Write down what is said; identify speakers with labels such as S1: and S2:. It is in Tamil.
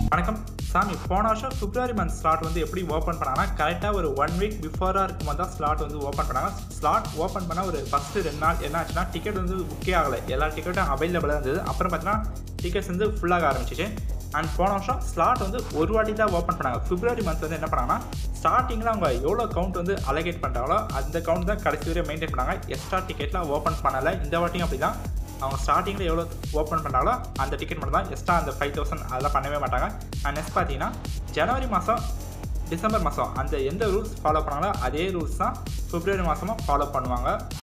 S1: வணக்கம் சாமி போன வருஷம் பிப்ரவரி மந்த் ஸ்லாட் வந்து எப்படி ஓப்பன் பண்ணாங்கன்னா கரெக்டாக ஒரு ஒன் வீக் பிஃபோராக இருக்கும்போது தான் ஸ்லாட் வந்து ஓப்பன் பண்ணாங்க ஸ்லாட் ஓப்பன் பண்ண ஒரு ஃபஸ்ட்டு ரெண்டு நாள் என்ன ஆச்சுன்னா டிக்கெட் வந்து புக்கே ஆகலை எல்லா டிக்கெட்டும் அவைலபிளாக இருந்தது அப்புறம் பார்த்தீங்கன்னா டிக்கெட்ஸ் வந்து ஃபுல்லாக ஆரம்பிச்சிச்சு அண்ட் போன வருஷம் ஸ்லாட் வந்து ஒரு வாட்டி தான் ஓப்பன் பண்ணாங்க பிப்ரவரி மந்த் வந்து என்ன பண்ணாங்கன்னா ஸ்டார்டிங்கில் அவங்க எவ்வளோ கவுண்ட் வந்து அலகேட் பண்ணுறாங்களோ அந்த கவுண்ட் தான் கடைசி வரை மெயின்டைன் பண்ணாங்க எக்ஸ்ட்ரா டிக்கெட்லாம் ஓப்பன் பண்ணலை இந்த வாட்டியும் அப்படி தான் அவங்க ஸ்டார்டிங்கில் எவ்வளோ ஓப்பன் பண்ணாங்களோ அந்த டிக்கெட் மட்டும் தான் எக்ஸ்ட்ரா அந்த ஃபைவ் தௌசண்ட் அதெல்லாம் பண்ணவே மாட்டாங்க அண்ட் நெக்ஸ்ட் பார்த்தீங்கன்னா ஜனவரி மாதம் டிசம்பர் மாதம் அந்த எந்த ரூல்ஸ் ஃபாலோ பண்ணாங்களோ அதே ரூல்ஸ் தான் பிப்ரவரி மாதமும் ஃபாலோ பண்ணுவாங்க